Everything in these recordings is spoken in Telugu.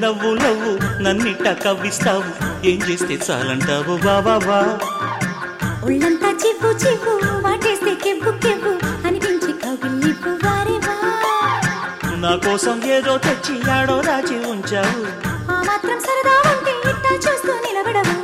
లవ్వు లవ్వు నన్నిట కవ్విస్తావు ఏం చేస్తే చాలంటావు బాబా బా ఒళ్ళంతా చివ్వు చివ్వు వాటేస్తే కెవ్వు కెవ్వు అనిపించి కౌగిలిపు వారేవా నా కోసం ఏదో తెచ్చి ఆడో రాచి ఉంచావు ఆ మాత్రం సరదా ఉంటే ఇట్టా చూస్తూ నిలబడవు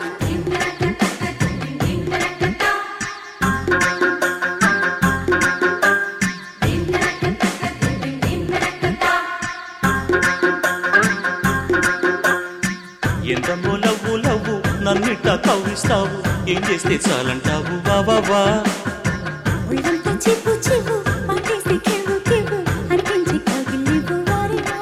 ఎంతమో లవ్వు లవ్వు నన్నిట కవ్విస్తావు ఏం చేస్తే చాలంటావు బాబా బా ఒళ్ళంతా చివ్వు చివ్వు వాటేస్తే కెవ్వు కెవ్వు అనిపించి కౌగిలిపు వారేవా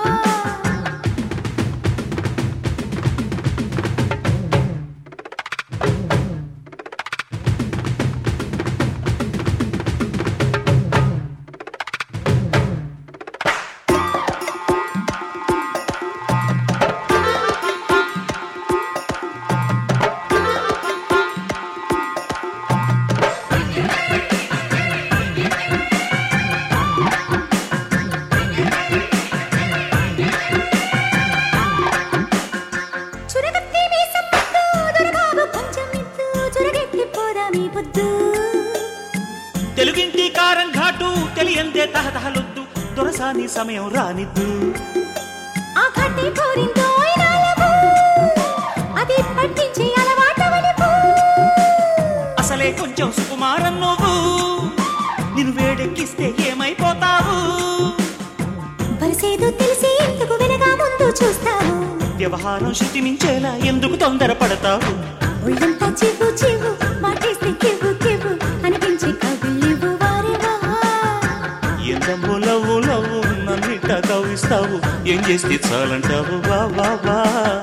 చురగత్తి మీసం ముద్దు, దొరబాబు కొంచెం మిద్దు, చురగెత్తి పోదా మీ పొద్దు. తెలుగింటి కారం ఘాటు తెలియందే తహతహలొద్దు దొరసాని సమయం రానిద్దు ఆ కట్టి కోరిందో అయినాలవు, అది పట్టించే అలవాటవలపు. అసలే కొంచెం సుకుమారం నువ్వు నిన్ను వేడెక్కిస్తే ఏమైపోతావు వరసేదో తెలిసి ఎందుకు వెనగా ముందు చూస్తావు వ్యవహారం శృతి మించేలా ఎందుకు తొందరపడతావు ఒళ్ళంతా చివ్వు చివ్వు వాటేస్తే కివ్వు కివ్వు అనిపించి కవిలివు వారేవా ఎంతమో లవ్వు లవ్వు నన్నిట కవ్విస్తావు ఏం చేస్తే చాలంటావు బాబా బా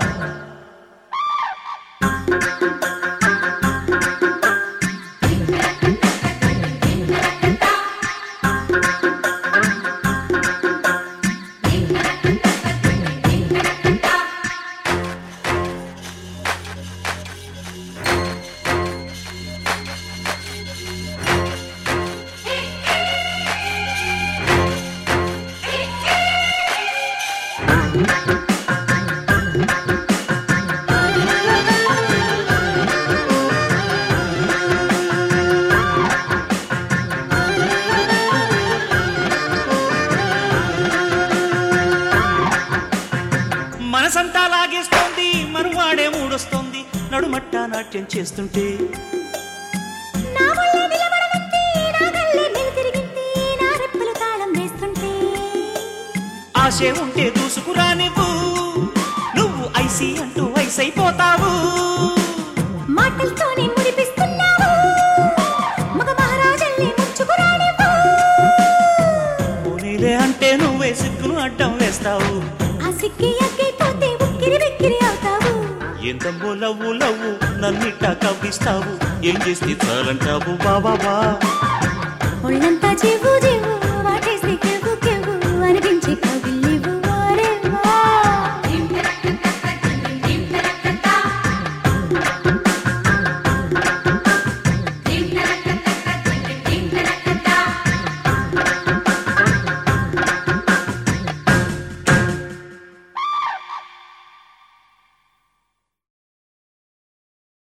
మనసంతా లాగేస్తోంది మనువాడే మూడొస్తోంది నడుమట్ట నాట్యం చేస్తుంటే నా వల్ల నిలబడనంటే నా గల్లే వెలుతిరిగింది నా రెప్పలు తాళం వేస్తుంటే ఆశే ఉంటే దూసుకురా నువ్వు నువ్వు ఐసి అంటూ ఐసైపోతావు మాటలతోనే మురిపిస్తున్నావు మగ మహారాజల్ని ముచ్చుకురానివ్వు పోనీలే అంటే నువ్వే సిగ్గును అడ్డం వేస్తావు ఆ సిక్కి అక్కైపోతే ఉక్కిరి బిక్కిరి అవుతావు ఎంత లవ్వు లవ్వు నన్నిట కవ్విస్తావు ఏం చేస్తే చాలంటావు బాబా బా ఒళ్ళంతా జీవు జీవు